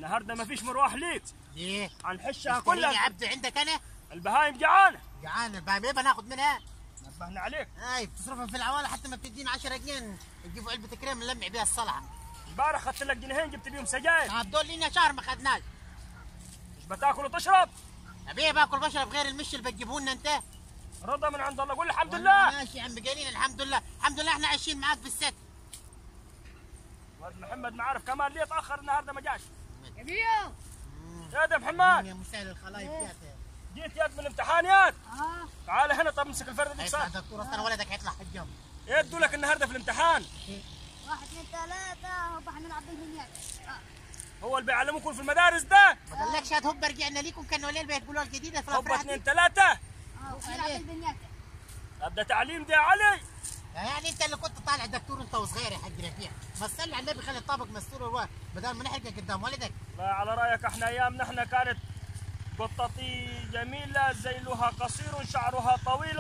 النهارده ما فيش مروح ليك ليه؟ هنحشها تشتريني كلها عبد عندك انا؟ البهايم جعانه جعان البايم ايه بناخد منها؟ نبهنا عليك اي بتصرفها في العوالة حتى ما بتدينا 10 جنيه نجيبوا علبة كريم نلمع بيها الصلعة امبارح اخذت لك جنيهين جبت بيهم سجاير طب دول لينا شهر ما خدناش مش بتاكل وتشرب ابي باكل بشرب غير المش اللي بتجيبه لنا انت رضا من عند الله قول الحمد والله لله ماشي يا عم قليل الحمد لله الحمد لله احنا عايشين معاك بالست ولد محمد ما عارف كمان ليه تاخر النهارده ما جاش يبيو يا ده محمد يا مسهل الخلايف فيها جيت يد من الامتحان ياد اه تعال هنا طب امسك الفرد دي هيطلع صار دكتور اصلا ولدك هيطلع حجام يدوا لك النهارده في الامتحان واحد اثنين ثلاثة هوب حنلعب بالهنيات اه هو اللي بيعلموكم في المدارس ده ما قالكش هات هوب رجعنا ليكم كانوا ليل بيقولوا الجديده في هوبا الافراح اثنين دي ثلاثة اه ونلعب بالبنيات طب ده تعليم ده يا علي يعني انت اللي كنت طالع دكتور انت وصغير يا حاج رفيع ما تصلي على النبي خلي الطابق مستور الوقت بدل ما نحرقك قدام ولدك لا على رايك احنا ايامنا احنا كانت قطتي جميله ذيلها قصير شعرها طويل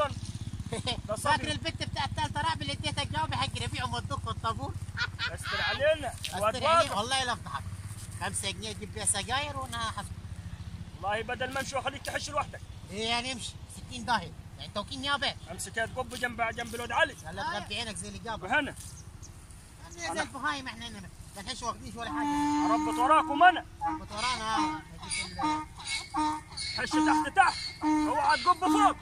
ده صبي. فاكر البت بتاعت ثالثه رابع اللي اديتها جواب يا حاج رفيع ومودوك في الطابور استر علينا الواد أستر عليك، واضح. والله لا افضحك 5 جنيه تجيب بيها سجاير وانا حسب والله بدل ما امشي واخليك تحش لوحدك ايه يعني امشي 60 داهيه يعني توكيل نيابه امسك يد قب جنب جنب الواد علي لا تغبي عينك زي اللي جابك وهنا يعني زي الفهايم احنا هنا ما نحش واخدينش ولا حاجه اربط وراكم انا ربط ورانا نجيب ال- حش تحت تحت اوعى تقب فوق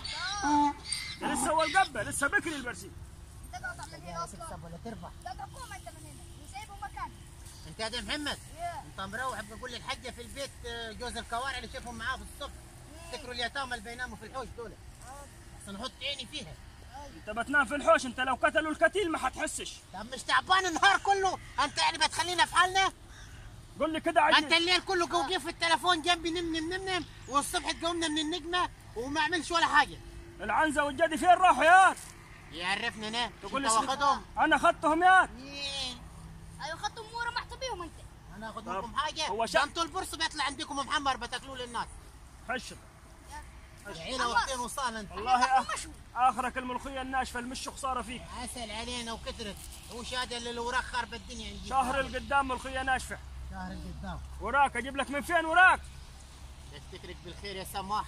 ده لسه هو القبه لسه بكري البرسيم انت تقطع من هنا اصلا تكسب ولا تربح لا تقوم انت من هنا وسايبه مكان انت يا دي محمد ايه انت مروح بقول للحجه في البيت آه، جوز الكوارع اللي شافهم معاه في الصبح افتكروا اليتامى اللي بيناموا في الحوش دول عشان احط عيني فيها انت بتنام في الحوش انت لو قتلوا الكتيل ما حتحسش طب مش تعبان النهار كله انت يعني بتخلينا في حالنا قول لي كده ما انت عجل الليل كله جوجي في التليفون جنبي نم نم نم نم والصبح تقومنا من النجمه وما عملش ولا حاجه العنزه والجدي فين راحوا يا يعرفنا انا تقول انت لي واخدهم انا اخذتهم يا إيه، ايوه خدتوا اموره محت بيهم انت انا اخذ طب، منكم حاجه هو هو شا- انتوا البرص بيطلع عندكم محمر بتاكلوه للناس حش يا عيني وقتين وصال انت والله آخ- اخرك الملوخيه الناشفه المش خساره فيك عسل علينا وكثرت وش هذا اللي الوراق خرب الدنيا عندي شهر القدام ملوخيه ناشفه شهر القدام وراك اجيب لك من فين وراك افتكرك بالخير يا سماح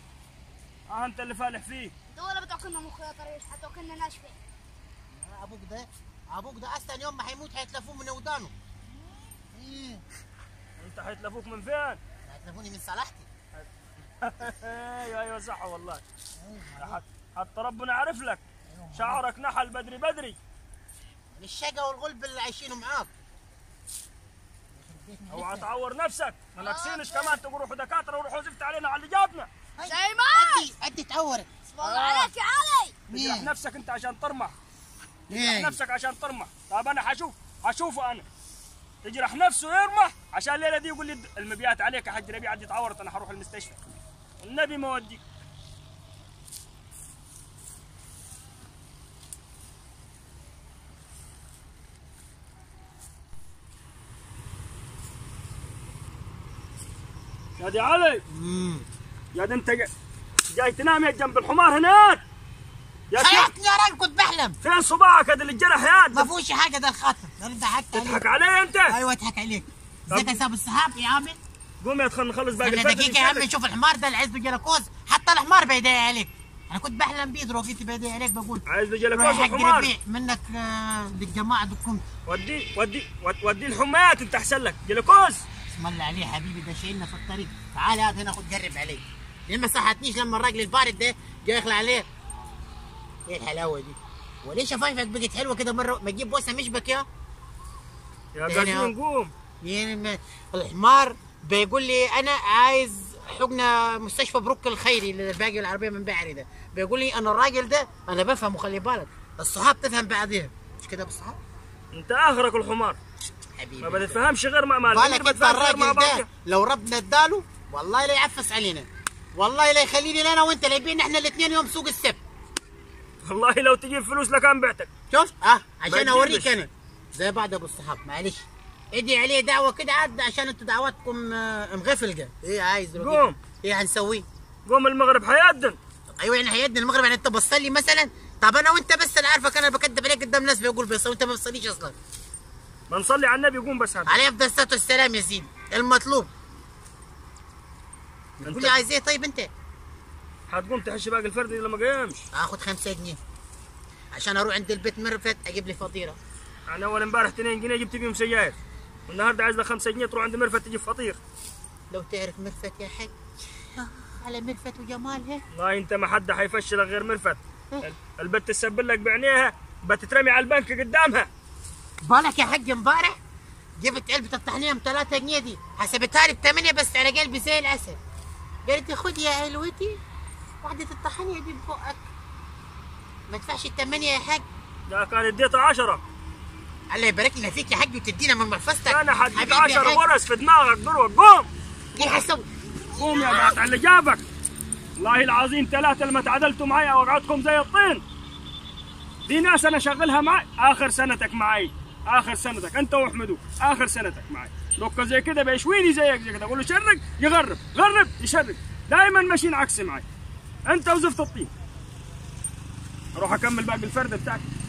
اه انت اللي فالح فيه انت ولا بتاكلنا مخ يا طريق حتاكلنا ناشفه ابوك ده ابوك ده اصلا يوم ما حيموت حيتلفوه من ودانه ايه انت حيتلفوك من فين حيتلفوني من صلاحتي ايوه ايوه صح والله حتى حتى ربنا عارف لك شعرك نحل بدري بدري الشقا والغلب اللي عايشينه معاك اوعى تعور نفسك ما ناقصينش كمان تروحوا دكاتره وروحوا زفت علينا على اللي جابنا شيماء ادي ادي تعورت اسم الله عليك يا علي تجرح مين؟ نفسك انت عشان ترمح تجرح ايه نفسك عشان ترمح طب انا حشوف حشوفه انا يجرح نفسه يرمح عشان الليله دي يقول لي المبيات عليك يا حاج ربيع عندي تعورت انا حروح المستشفى النبي ما وديك يا دي علي امم يا دي انت جاي, جاي تنام يا جنب الحمار هناك يا كيف خيرتني يا راجل كنت بحلم فين صباعك هذا اللي جرح يا ما فيهوش حاجه ده الخاتم انا ضحكت عليك تضحك علي انت ايوه اضحك عليك ازيك يا ساب السحاب يا عامل قوم يا خلينا نخلص باقي انا الفرد دقيقه اللي يا عم شالك. شوف الحمار ده اللي عايز له جلكوز حتى الحمار بيدعي عليك انا كنت بحلم بيه دروكيتي بيدعي عليك بقول عايز له جلكوز روح حق الحمار ربيع منك آه، للجماعه دكم ودي ودي ود- ودي الحمات انت احسن لك جلوكوز اسم الله عليه حبيبي ده شايلنا في الطريق تعال هات هنا خد جرب علي ليه ما صحتنيش لما الراجل البارد ده جاي يخلع عليه ايه الحلاوه دي وليه شفايفك بقت حلوه كده مره ما تجيب بوسه مشبك يا يا يعني قاسمين قوم يعني ما- الحمار بيقول لي انا عايز حقنه مستشفى بروك الخيري اللي باقي العربيه من بعري ده بيقول لي انا الراجل ده انا بفهم وخلي بالك الصحاب تفهم بعضيها مش كده بالصحاب انت اخرك الحمار حبيبي ما بتفهمش غير مع مال بالك انت الراجل ده لو ربنا اداله والله لا يعفس علينا والله لا يخليني انا وانت لا يبين احنا الاثنين يوم سوق السبت والله لو تجيب فلوس لكان بعتك شوف اه عشان تجيبش. اوريك انا زي بعض ابو الصحاب معلش ادي عليه دعوه كده عاد عشان انتوا دعواتكم آه، مغفلقه ايه عايز رقيق؟ قوم. ايه هنسويه قوم المغرب حيأذن ايوه يعني هيدنا المغرب يعني انت بتصلي مثلا طب انا وانت بس اللي عارفك انا بكذب عليك قدام ناس بيقول بيصلي وانت ما بتصليش اصلا بنصلي على النبي قوم بس هذا عليه افضل الصلاه والسلام يا سيدي المطلوب انت قول لي عايز ايه طيب انت حتقوم تحش باقي الفرد اذا ما قيمش اخذ خمسة جنيه عشان اروح عند البيت مرفت اجيب لي فطيره انا اول امبارح 2 جنيه جبت بيهم سجاير والنهارده عايز لك 5 جنيه تروح عند مرفت تجيب فطير لو تعرف مرفت يا حاج آه، على مرفت وجمالها والله انت ما حد حيفشلك غير مرفت البت تسبل لك بعينيها بتترمي على البنك قدامها بالك يا حاج امبارح جبت علبة الطحنية ب 3 جنيه دي حسبتها لي ب 8 بس على قلبي زي العسل قالت لي خد يا علوتي وحدة الطحنية دي ببقك ما تدفعش الثمانية يا حاج ده كان اديته 10 الله يبارك لنا فيك يا حاج وتدينا من محفظتك انا حديك حبيبي يا 10 حاج. ورس في دماغك دروك قوم ايه حسوي قوم يا قاطع اللي جابك والله العظيم ثلاثة لما تعادلتوا معي اوقعتكم زي الطين دي ناس انا شغلها معي اخر سنتك معي اخر سنتك انت واحمدو اخر سنتك معي دوكا زي كده بيشويني زيك زي كده اقول له شرق يغرب غرب يشرق دائما ماشيين عكس معي انت وزفت الطين اروح اكمل باقي الفرد بتاعك